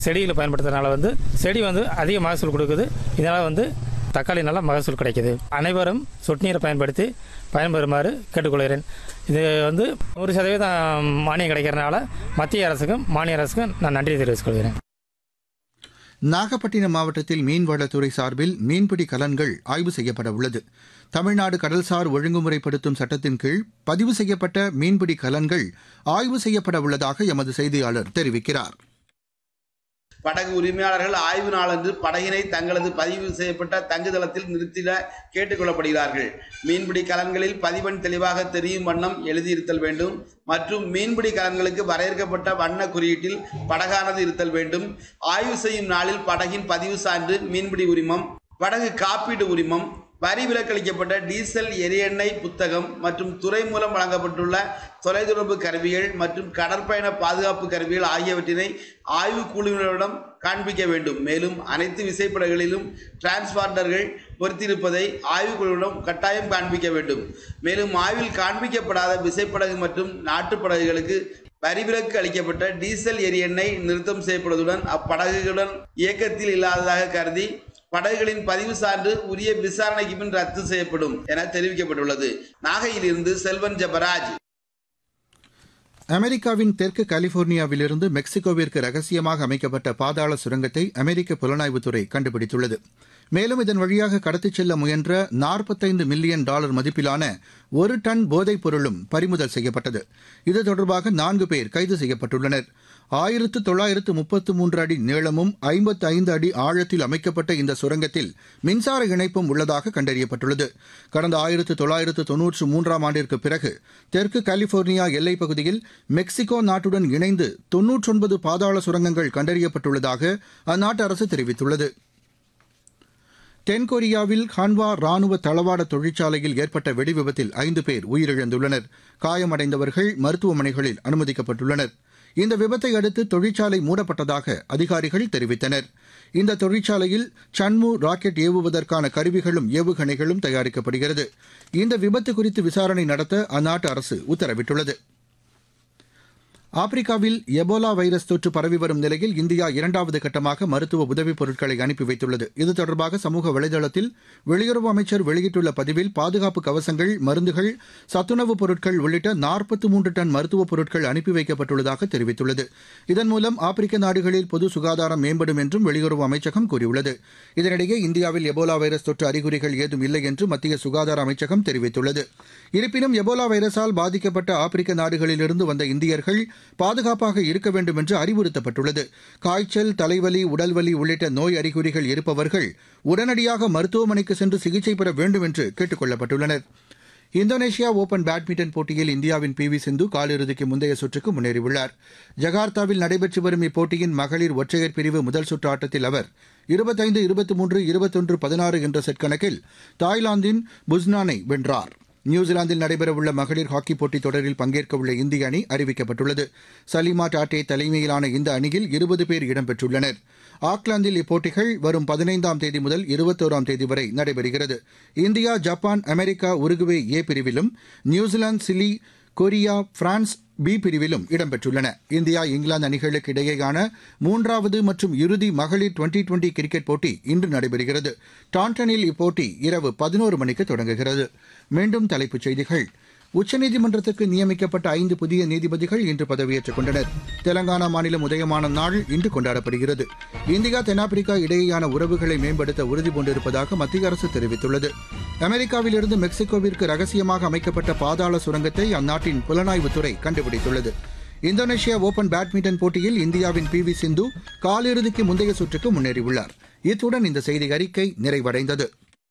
செடிகளை பயன்படுத்துறதுனால வந்து செடி வந்து அதிக மகசூல் கொடுக்குது இதனால் வந்து தக்காளி நல்லா மகசூல் கிடைக்குது அனைவரும் சொட்டு நீரை பயன்படுத்தி பயன்பெறுமாறு கேட்டுக்கொள்கிறேன் இது வந்து நூறு சதவீதம் மானியம் கிடைக்கிறனால மத்திய அரசுக்கும் மாநில அரசுக்கும் நான் நன்றி தெரிவித்துக் கொள்கிறேன் நாகப்பட்டினம் மாவட்டத்தில் மீன்வளத்துறை சார்பில் மீன்பிடி கலன்கள் ஆய்வு செய்யப்பட உள்ளது தமிழ்நாடு கடல்சார் ஒழுங்குமுறைப்படுத்தும் சட்டத்தின் கீழ் பதிவு செய்யப்பட்ட மீன்பிடி கலன்கள் ஆய்வு செய்யப்பட உள்ளதாக எமது செய்தியாளர் தெரிவிக்கிறார் படகு உரிமையாளர்கள் ஆய்வு நாளன்று படகினை தங்களது பதிவு செய்யப்பட்ட தங்குதளத்தில் நிறுத்திட கேட்டுக்கொள்ளப்படுகிறார்கள் மீன்பிடி கலன்களில் பதிவெண் தெளிவாக தெரியும் வண்ணம் எழுதியிருத்தல் வேண்டும் மற்றும் மீன்பிடி கலன்களுக்கு வரையறுக்கப்பட்ட வண்ண குறியீட்டில் படகானது இருத்தல் வேண்டும் ஆய்வு செய்யும் நாளில் படகின் பதிவு சான்று மீன்பிடி உரிமம் படகு காப்பீடு உரிமம் வரி விலக்களிக்கப்பட்ட டீசல் எரியெண்ணெய் புத்தகம் மற்றும் துறை மூலம் வழங்கப்பட்டுள்ள தொலைத்தொடர்பு கருவிகள் மற்றும் கடற்பயண பாதுகாப்பு கருவிகள் ஆகியவற்றினை ஆய்வு குழுவினரிடம் காண்பிக்க வேண்டும் மேலும் அனைத்து விசைப்படகுகளிலும் டிரான்ஸ்பாண்டர்கள் பொருத்தியிருப்பதை ஆய்வு குழுவிடம் கட்டாயம் காண்பிக்க வேண்டும் மேலும் ஆய்வில் காண்பிக்கப்படாத விசைப்படகு மற்றும் நாட்டுப்படகுகளுக்கு வரிவிலக்கு அளிக்கப்பட்ட டீசல் எரியெண்ணெய் நிறுத்தம் செய்யப்படுவதுடன் அப்படகுகளுடன் இயக்கத்தில் இல்லாததாக கருதி படகுகளின் பதிவு சான்று உரிய விசாரணைக்கு பின் ரத்து செய்யப்படும் என தெரிவிக்கப்பட்டுள்ளது நாகையிலிருந்து செல்வன் ஜபராஜ் அமெரிக்காவின் தெற்கு கலிபோர்னியாவிலிருந்து மெக்சிகோவிற்கு ரகசியமாக அமைக்கப்பட்ட பாதாள சுரங்கத்தை அமெரிக்க புலனாய்வுத்துறை கண்டுபிடித்துள்ளது மேலும் இதன் வழியாக கடத்திச் செல்ல முயன்ற நாற்பத்தைந்து மில்லியன் டாலர் மதிப்பிலான ஒரு டன் போதைப் பொருளும் பறிமுதல் செய்யப்பட்டது இது தொடர்பாக நான்கு பேர் கைது செய்யப்பட்டுள்ளனர் ஆயிரத்து தொள்ளாயிரத்து முப்பத்து மூன்று அடி நீளமும் ஐம்பத்து ஐந்து அடி ஆழத்தில் அமைக்கப்பட்ட இந்த சுரங்கத்தில் மின்சார இணைப்பும் உள்ளதாக கண்டறியப்பட்டுள்ளது கடந்த ஆயிரத்து தொள்ளாயிரத்து தொன்னூற்று மூன்றாம் ஆண்டிற்கு பிறகு தெற்கு கலிபோர்னியா எல்லைப் பகுதியில் மெக்சிகோ நாட்டுடன் இணைந்து தொன்னூற்றொன்பது பாதாள சுரங்கங்கள் கண்டறியப்பட்டுள்ளதாக அந்நாட்டு அரசு தெரிவித்துள்ளது தென்கொரியாவில் ஹான்வா ராணுவ தளவாட தொழிற்சாலையில் ஏற்பட்ட வெடிவிபத்தில் ஐந்து பேர் உயிரிழந்துள்ளனர் காயமடைந்தவர்கள் மருத்துவமனைகளில் அனுமதிக்கப்பட்டுள்ளனர் இந்த விபத்தை அடுத்து தொழிற்சாலை மூடப்பட்டதாக அதிகாரிகள் தெரிவித்தனர் இந்த தொழிற்சாலையில் சன்மு ராக்கெட் ஏவுவதற்கான கருவிகளும் ஏவுகணைகளும் தயாரிக்கப்படுகிறது இந்த விபத்து குறித்து விசாரணை நடத்த அந்நாட்டு அரசு உத்தரவிட்டுள்ளது ஆப்பிரிக்காவில் எபோலா வைரஸ் தொற்று பரவி வரும் நிலையில் இந்தியா இரண்டாவது கட்டமாக மருத்துவ உதவிப் பொருட்களை அனுப்பி வைத்துள்ளது இது தொடர்பாக சமூக வலைதளத்தில் வெளியுறவு அமைச்சர் வெளியிட்டுள்ள பதிவில் பாதுகாப்பு கவசங்கள் மருந்துகள் சத்துணவுப் பொருட்கள் உள்ளிட்ட நாற்பத்தி மூன்று டன் மருத்துவப் பொருட்கள் அனுப்பி வைக்கப்பட்டுள்ளதாக தெரிவித்துள்ளது இதன் மூலம் ஆப்பிரிக்க நாடுகளில் பொது சுகாதாரம் மேம்படும் என்றும் வெளியுறவு அமைச்சகம் கூறியுள்ளது இதனிடையே இந்தியாவில் எபோலா வைரஸ் தொற்று அறிகுறிகள் ஏதும் இல்லை என்று மத்திய சுகாதார அமைச்சகம் தெரிவித்துள்ளது இருப்பினும் எபோலா வைரஸால் பாதிக்கப்பட்ட ஆப்பிரிக்க நாடுகளிலிருந்து வந்த இந்தியர்கள் பாதுகாப்பாக இருக்க வேண்டும் என்று அறிவுறுத்தப்பட்டுள்ளது காய்ச்சல் தலைவலி உடல்வலி உள்ளிட்ட நோய் அறிகுறிகள் இருப்பவர்கள் உடனடியாக மருத்துவமனைக்கு சென்று சிகிச்சை பெற வேண்டும் என்று கேட்டுக் கொள்ளப்பட்டுள்ளனர் இந்தோனேஷியா ஓபன் பேட்மிண்டன் போட்டியில் இந்தியாவின் பி வி சிந்து காலிறுதிக்கு முந்தைய சுற்றுக்கு முன்னேறியுள்ளார் ஜகார்த்தாவில் நடைபெற்று வரும் இப்போட்டியின் மகளிர் ஒற்றையர் பிரிவு முதல் சுற்று ஆட்டத்தில் அவர் இருபத்தைந்து இருபத்தி மூன்று இருபத்தொன்று பதினாறு என்ற செட் கணக்கில் தாய்லாந்தின் புஸ்னானை வென்றார் நியூசிலாந்தில் நடைபெறவுள்ள மகளிர் ஹாக்கி போட்டித் தொடரில் பங்கேற்கவுள்ள இந்திய அணி அறிவிக்கப்பட்டுள்ளது சலிமா டாட்டே தலைமையிலான இந்த அணியில் இருபது பேர் இடம்பெற்றுள்ளனர் ஆக்லாந்தில் இப்போட்டிகள் வரும் பதினைந்தாம் தேதி முதல் இருபத்தோராம் தேதி வரை நடைபெறுகிறது India Japan America Uruguay A பிரிவிலும் New Zealand Chile Korea France B பிரிவிலும் இடம்பெற்றுள்ளன இந்தியா இங்கிலாந்து அணிகளுக்கு இடையேயான மூன்றாவது மற்றும் இறுதி மகளிர் டுவெண்டி டுவெண்டி கிரிக்கெட் போட்டி இன்று நடைபெறுகிறது டாண்டனில் இப்போட்டி இரவு பதினோரு மணிக்கு தொடங்குகிறது மீண்டும் தலைப்புச் செய்திகள் உச்சநீதிமன்றத்துக்கு நியமிக்கப்பட்ட ஐந்து புதிய நீதிபதிகள் இன்று பதவியேற்றுக் கொண்டனர் தெலங்கானா மாநிலம் உதயமான நாள் இன்று கொண்டாடப்படுகிறது இந்தியா தென்னாப்பிரிக்கா இடையேயான உறவுகளை மேம்படுத்த உறுதிபூண்டிருப்பதாக மத்திய அரசு தெரிவித்துள்ளது அமெரிக்காவிலிருந்து மெக்சிகோவிற்கு ரகசியமாக அமைக்கப்பட்ட பாதாள சுரங்கத்தை அந்நாட்டின் புலனாய்வுத்துறை கண்டுபிடித்துள்ளது இந்தோனேஷியா ஓபன் பேட்மிண்டன் போட்டியில் இந்தியாவின் பி வி சிந்து காலிறுதிக்கு முந்தைய சுற்றுக்கு முன்னேறியுள்ளார் இத்துடன் இந்த செய்தி அறிக்கை நிறைவடைந்தது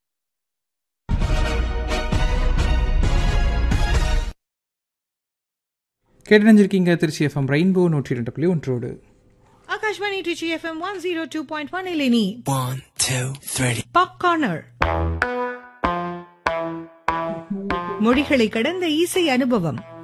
கேட்டணிஞ்சிருக்கீங்க திருச்சி எஃப்எம் ரெயின்போ நூற்றி ரெண்டு புள்ளி ஒன்றோடு Akashvani Trichy FM one zero two point one ಇಲ್ಲಿ One, two, three. Pop corner மொழிகளை கடந்த இசை அனுபவம்